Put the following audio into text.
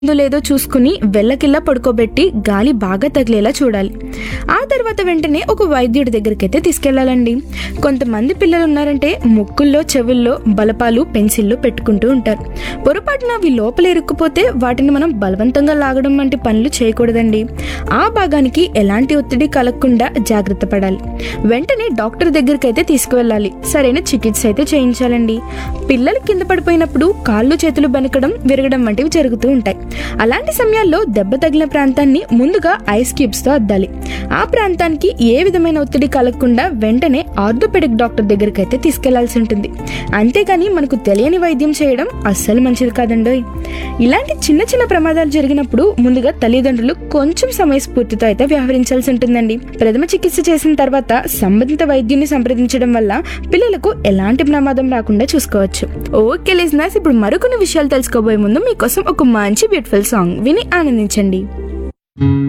ఉందో లేదో చూసుకుని వెళ్ళకిల్లా పడుకోబెట్టి గాలి బాగా తగిలేలా చూడాలి ఆ తర్వాత వెంటనే ఒక వైద్యుడి దగ్గరికి అయితే తీసుకెళ్లాలండి కొంతమంది పిల్లలు ఉన్నారంటే ముక్కుల్లో చెవుల్లో బలపాలు పెన్సిళ్ళు పెట్టుకుంటూ ఉంటారు పొరపాటున అవి లోపల ఇరుక్కుపోతే వాటిని మనం బలవంతంగా లాగడం వంటి పనులు చేయకూడదండి ఆ భాగానికి ఎలాంటి ఒత్తిడి కలగకుండా జాగ్రత్త పడాలి వెంటనే డాక్టర్ దగ్గరికి అయితే తీసుకువెళ్ళాలి సరైన చికిత్స అయితే చేయించాలండి పిల్లలు కింద పడిపోయినప్పుడు కాళ్ళు చేతులు బెనకడం విరగడం వంటివి జరుగుతూ ఉంటాయి అలాంటి సమయాల్లో దెబ్బ తగిలిన ప్రాంతాన్ని ముందుగా ఐస్ క్యూబ్స్ తో అద్దాలి ఆ ప్రాంతానికి ఏ విధమైన ఒత్తిడి కలగకుండా వెంటనే ఆర్థోపెడిక్ డాక్టర్ దగ్గరికి అయితే తీసుకెళ్లాల్సి ఉంటుంది అంతేగాని మనకు తెలియని వైద్యం చేయడం అస్సలు మంచిది కాదండోయ్ ఇలాంటి చిన్న చిన్న ప్రమాదాలు జరిగినప్పుడు ముందుగా తల్లిదండ్రులు కొంచెం సమయస్ఫూర్తితో అయితే వ్యవహరించాల్సి ఉంటుందండి ప్రథమ చికిత్స చేసిన తర్వాత సంబంధిత వైద్యుని సంప్రదించడం వల్ల పిల్లలకు ఎలాంటి ప్రమాదం రాకుండా చూసుకోవచ్చు ఓకే లిజనర్స్ ఇప్పుడు మరికొన్ని విషయాలు తెలుసుకోబోయే ముందు మీకోసం ఒక మంచి బ్యూటిఫుల్ సాంగ్ విని ఆనందించండి